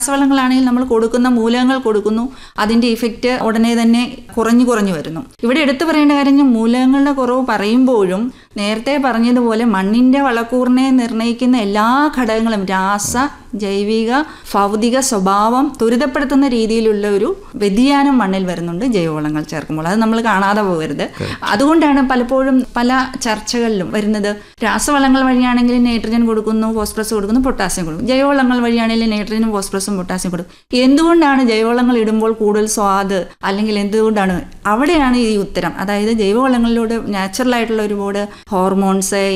രാസവളങ്ങളാണെങ്കിൽ നമ്മൾ കൊടുക്കുന്ന മൂലകങ്ങൾ കൊടുക്കുന്നു അതിന്റെ ഇഫക്റ്റ് ഉടനെ തന്നെ കുറഞ്ഞു കുറഞ്ഞു വരുന്നു ഇവിടെ എടുത്തു പറയേണ്ട കാര്യം മൂലകങ്ങളുടെ കുറവ് പറയുമ്പോഴും നേരത്തെ പറഞ്ഞതുപോലെ മണ്ണിന്റെ വളക്കൂറിനെ നിർണ്ണയിക്കുന്ന എല്ലാ ഘടകങ്ങളും രാസ ജൈവിക ഭൗതിക സ്വഭാവം ത്വരിതപ്പെടുത്തുന്ന രീതിയിലുള്ള ഒരു വ്യതിയാനം മണ്ണിൽ വരുന്നുണ്ട് ജൈവവളങ്ങൾ ചേർക്കുമ്പോൾ അത് നമ്മൾ കാണാതെ പോകരുത് അതുകൊണ്ടാണ് പലപ്പോഴും പല ചർച്ചകളിലും വരുന്നത് രാസവളങ്ങൾ വഴിയാണെങ്കിൽ നൈട്രജൻ കൊടുക്കുന്നു ഫോസ്ഫറസ് കൊടുക്കുന്നു പൊട്ടാസ്യം കൊടുക്കും ജൈവവളങ്ങൾ വഴിയാണെങ്കിൽ നൈട്രജനും ഫോസ്ഫറസും പൊട്ടാസ്യം കൊടുക്കും എന്തുകൊണ്ടാണ് ജൈവവളങ്ങൾ ഇടുമ്പോൾ കൂടുതൽ സ്വാദ് അല്ലെങ്കിൽ എന്തുകൊണ്ടാണ് അവിടെയാണ് ഈ ഉത്തരം അതായത് ജൈവവളങ്ങളിലൂടെ നാച്ചുറൽ ആയിട്ടുള്ള ഒരുപാട് ഹോർമോൺസ്